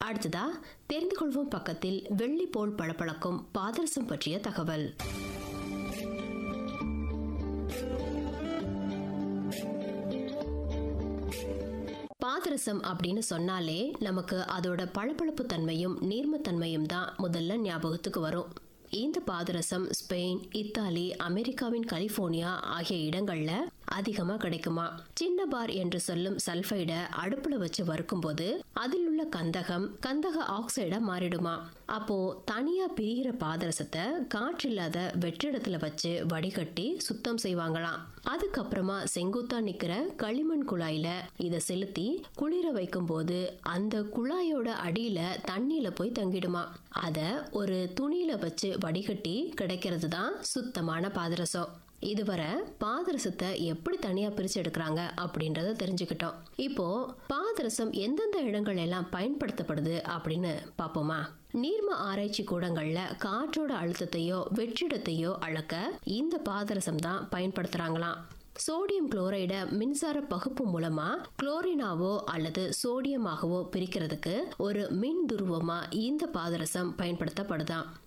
அடுத்ததா தெரிந்து கொள்வோம் பக்கத்தில் வெள்ளி போல் பளபளக்கும் பாதரசம் பற்றிய தகவல் பாதரசம் அப்படின்னு சொன்னாலே நமக்கு அதோட பளபளப்பு தன்மையும் நீர்மத்தன்மையும் தான் முதல்ல ஞாபகத்துக்கு வரும் இந்த பாதரசம் ஸ்பெயின் இத்தாலி அமெரிக்காவின் கலிபோர்னியா ஆகிய இடங்கள்ல அதிகமா கிடைக்குமா சின்ன பார் என்று சொல்லும் சல்பைடை அடுப்புல வச்சு வறுக்கும்போது அதில் உள்ள கந்தகம் கந்தக ஆக்சைடா மாறிடுமா அப்போ தனியா பிரிகிற பாதரசத்தை காற்றில்லாத வெற்றிடத்துல வச்சு வடிகட்டி சுத்தம் செய்வாங்களாம் அதுக்கப்புறமா செங்குத்தா நிக்கிற களிமண் குழாயில இத செலுத்தி குளிர வைக்கும் போது அந்த குழாயோட அடியில தண்ணியில போய் தங்கிடுமா அத ஒரு துணியில வச்சு வடிகட்டி கிடைக்கிறது தான் சுத்தமான பாதரசம் இதுவரை பாதரசத்தை எப்படி தனியா பிரிச்சு எடுக்கிறாங்க அப்படின்றத தெரிஞ்சுக்கிட்டோம் இப்போ பாதரசம் எந்தெந்த இடங்கள் எல்லாம் பயன்படுத்தப்படுது அப்படின்னு பாப்போமா நீர்ம ஆராய்ச்சி கூடங்கள்ல காற்றோட அழுத்தத்தையோ வெற்றிடத்தையோ அளக்க இந்த பாதரசம் தான் பயன்படுத்துறாங்களாம் சோடியம் குளோரைடை மின்சார பகுப்பு மூலமா குளோரினாவோ அல்லது சோடியமாகவோ பிரிக்கிறதுக்கு ஒரு மின் துருவமா இந்த பாதரசம் பயன்படுத்தப்படுதாம்